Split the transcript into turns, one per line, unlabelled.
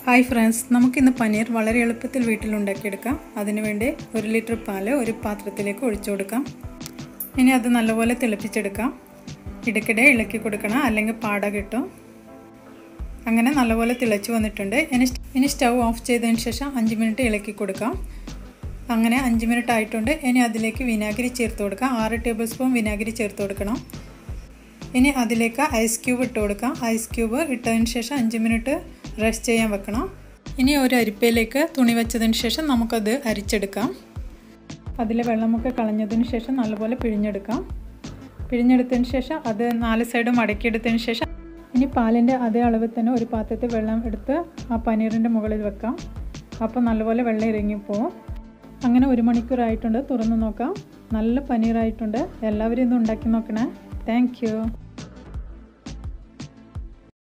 hi friends നമുക്കിന്ന് പനീർ വളരെ എളുപ്പത്തിൽ വീട്ടിൽ ഉണ്ടാക്കിയെടുക്കാം അതിനുവേണ്ടി ഒരു ലിറ്റർ പാല് ഒരു പാത്രത്തിലേക്ക് ഒഴിച്ചു കൊടുക്കാം ഇനി അത് നല്ലപോലെ തിളപ്പിച്ചെടുക്കാം ഇടയ്ക്കിടെ ഇളക്കി കൊടുക്കണം അല്ലെങ്കിൽ പാട കിട്ടും അങ്ങനെ നല്ലപോലെ തിളച്ച് വന്നിട്ടുണ്ട് ഇനി ഇനി സ്റ്റൗ ഓഫ് ചെയ്തതിന് ശേഷം അഞ്ച് മിനിറ്റ് ഇളക്കി കൊടുക്കാം അങ്ങനെ അഞ്ച് മിനിറ്റ് ആയിട്ടുണ്ട് ഇനി അതിലേക്ക് വിനാഗിരി ചേർത്ത് കൊടുക്കാം ആറ് ടേബിൾ സ്പൂൺ വിനാഗിരി ചേർത്ത് കൊടുക്കണം ഇനി അതിലേക്ക് ഐസ് ക്യൂബ് ഇട്ട് കൊടുക്കാം ഐസ് ക്യൂബ് ഇട്ടതിന് ശേഷം അഞ്ച് മിനിറ്റ് റെസ്റ്റ് ചെയ്യാൻ വെക്കണം ഇനി ഒരു അരിപ്പയിലേക്ക് തുണി വെച്ചതിന് ശേഷം നമുക്കത് അരിച്ചെടുക്കാം അതിലെ വെള്ളമൊക്കെ കളഞ്ഞതിന് ശേഷം നല്ലപോലെ പിഴിഞ്ഞെടുക്കാം പിഴിഞ്ഞെടുത്തതിന് ശേഷം അത് നാല് സൈഡും മടക്കിയെടുത്തതിന് ശേഷം ഇനി പാലിൻ്റെ അതേ അളവിൽ തന്നെ ഒരു പാത്രത്തിൽ വെള്ളം എടുത്ത് ആ പനീറിൻ്റെ മുകളിൽ വെക്കാം അപ്പോൾ നല്ലപോലെ വെള്ളം ഇറങ്ങിപ്പോവും അങ്ങനെ ഒരു മണിക്കൂറായിട്ടുണ്ട് തുറന്ന് നോക്കാം നല്ല പനീറായിട്ടുണ്ട് എല്ലാവരും ഇത് ഉണ്ടാക്കി നോക്കണേ താങ്ക്